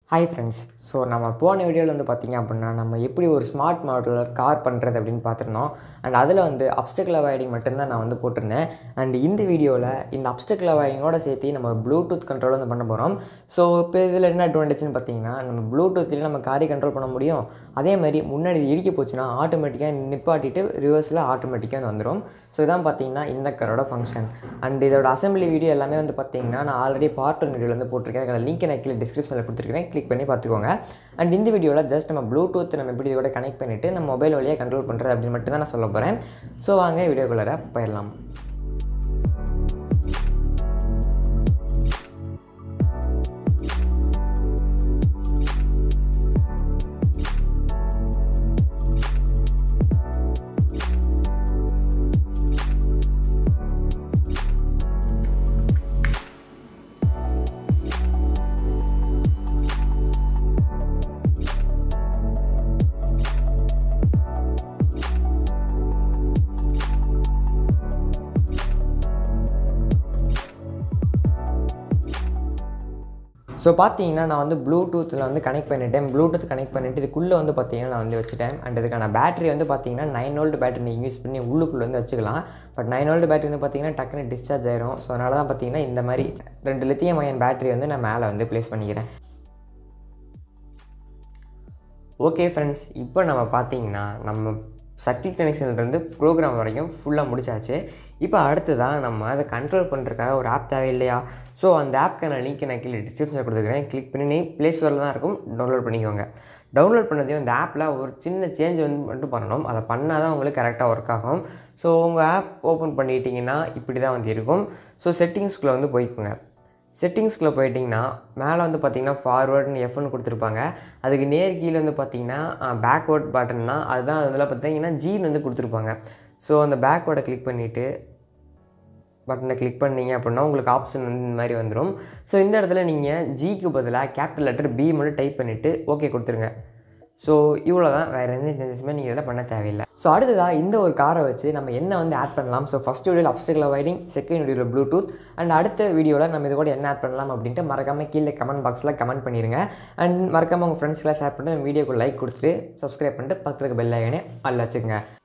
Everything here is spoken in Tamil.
ஹாய் ஃப்ரெண்ட்ஸ் ஸோ நம்ம போன வீடியோவில் வந்து பார்த்திங்க அப்படின்னா நம்ம எப்படி ஒரு ஸ்மார்ட் மாடலர் கார் பண்ணுறது அப்படின்னு பார்த்துருந்தோம் அண்ட் அதில் வந்து அப்டக்கிள் அவாய்டிங் மட்டும்தான் நான் வந்து போட்டிருந்தேன் அண்ட் இந்த வீடியோவில் இந்த அப்டக்கிள் அவாய்டிங்கோட சேர்த்து நம்ம ப்ளூடூத் கண்ட்ரோல் வந்து பண்ண போகிறோம் ஸோ இப்போ இதில் என்ன அட்வான்டேஜ்னு பார்த்தீங்கன்னா நம்ம ப்ளூடூத்லேயும் நம்ம காரை கண்ட்ரோல் பண்ண முடியும் அதே மாதிரி முன்னாடி இது இடிக்க போச்சுன்னா ஆட்டோமேட்டிக்காக நிப்பாட்டிட்டு ரிவர்ஸில் ஆட்டோமேட்டிக்காக வந்துடும் ஸோ இதான் பார்த்தீங்கன்னா இந்த காரோட ஃபங்க்ஷன் அண்ட் இதோட அசம்பிளி வீடியோ எல்லாமே வந்து பார்த்தீங்கன்னா நான் ஆல்ரெடி பார்ட் ஒன் வீடியோவில் வந்து போட்டிருக்கேன் அதில் லிங்க் நான் கீழே டிஸ்கிரிப்ஷனில் கொடுத்துருக்கேன் கிளிக் பண்ணி பார்த்துக்கோங்க அண்ட் இந்த வீடியோவில் ஜஸ்ட் நம்ம ப்ளூடூத் நம்ம எப்படி இதோட கனெக்ட் பண்ணிவிட்டு நம்ம மொபைல் வழியாக கண்ட்ரோல் பண்ணுறது அப்படின்னு மட்டும் தான் நான் சொல்ல போகிறேன் ஸோ வாங்க வீடியோக்குள்ளார போயிடலாம் ஸோ பார்த்தீங்கன்னா நான் வந்து ப்ளூடூத்தில் வந்து கனெக்ட் பண்ணிட்டேன் ப்ளூடூத் கனெக்ட் பண்ணிவிட்டு இதுக்குள்ளே வந்து பார்த்தீங்கன்னா நான் வந்து வச்சுட்டேன் அண்ட் இதுக்கான பேட்டரி வந்து பார்த்தீங்கன்னா நைன் வோல்ட் பேட்டரி நீங்கள் யூஸ் பண்ணி உள்ளுக்குள்ளே வந்து வச்சுக்கலாம் பட் நைன் வோல்ட் பேட்டரி வந்து பார்த்தீங்கன்னா டக்குன்னு டிஸ்சார்ஜ் ஆயிரும் ஸோ அதனால தான் பார்த்தீங்கன்னா இந்த மாதிரி ரெண்டு லித்தியம் அயன் பேட்டரி வந்து நான் மேலே வந்து ப்ளேஸ் பண்ணிக்கிறேன் ஓகே ஃப்ரெண்ட்ஸ் இப்போ நம்ம பார்த்தீங்கன்னா நம்ம சர்க்கியூட் கனெக்ஷன்லேருந்து ப்ரோக்ராம் வரைக்கும் ஃபுல்லாக முடிச்சாச்சு இப்போ அடுத்ததான் நம்ம அதை கண்ட்ரோல் பண்ணுறதுக்காக ஒரு ஆப் தேவையில்லையா ஸோ அந்த ஆப்க்கான லிங்க் நான் கீழே டிஸ்கிரிப்ஷனில் கொடுத்துருக்கேன் கிளிக் பண்ணி நீ ப்ளே ஸ்டோரில் தான் இருக்கும் டவுன்லோட் பண்ணிக்கோங்க டவுன்லோட் பண்ணதையும் அந்த ஆப்பில் ஒரு சின்ன சேஞ்ச் வந்து மட்டும் பண்ணணும் அதை பண்ணால் தான் உங்களுக்கு கரெக்டாக ஒர்க் ஆகும் ஸோ உங்கள் ஆப் ஓப்பன் பண்ணிட்டீங்கன்னா இப்படி தான் வந்து இருக்கும் ஸோ செட்டிங்ஸ்குள்ளே வந்து போய்க்கோங்க செட்டிங்ஸ்குள்ளே போயிட்டிங்கன்னா மேலே வந்து பார்த்தீங்கன்னா ஃபார்வேர்டுன்னு எஃப்னு கொடுத்துருப்பாங்க அதுக்கு நேர் கீழே வந்து பார்த்தீங்கன்னா பேக்வேர்ட் பட்டன் தான் அதுதான் அதில் பார்த்தீங்கன்னா ஜீன் வந்து கொடுத்துருப்பாங்க ஸோ அந்த பேக்வேர்டை கிளிக் பண்ணிவிட்டு பட்டனை கிளிக் பண்ணீங்க அப்படின்னா உங்களுக்கு ஆப்ஷன் வந்து இந்த மாதிரி வந்துடும் ஸோ இந்த இடத்துல நீங்கள் ஜிக்கு பதிலாக கேபிட்டல் லெட்டர் பி மட்டும் டைப் பண்ணிவிட்டு ஓகே கொடுத்துருங்க ஸோ இவ்வளோ தான் வேறு எந்த சேஞ்சஸுமே நீங்கள் இதில் பண்ண தேவையில்லை ஸோ அடுத்ததாக இந்த ஒரு காரை வச்சு நம்ம என்ன வந்து ஆட் பண்ணலாம் ஸோ ஃபஸ்ட் வீடியோவில் அப்ஸ்டிக்கல் அவாய்டிங் செகண்ட் வீடியோவில் ப்ளூடூத் அண்ட் அடுத்த வீடியோவில் நம்ம இது கூட என்ன ஆட் பண்ணலாம் அப்படின்ட்டு மறக்காமல் கீழே கமெண்ட் பாக்ஸில் கமெண்ட் பண்ணிடுங்க அண்ட் மறக்காமல் உங்கள் ஃப்ரெண்ட்ஸ்க்கெலாம் ஷேர் பண்ணிட்டு வீடியோக்கு லைக் கொடுத்துட்டு சப்ஸ்கிரைப் பண்ணிட்டு பக்கத்துக்கு பெல் ஐக்கனே அல்ல வச்சுக்கோங்க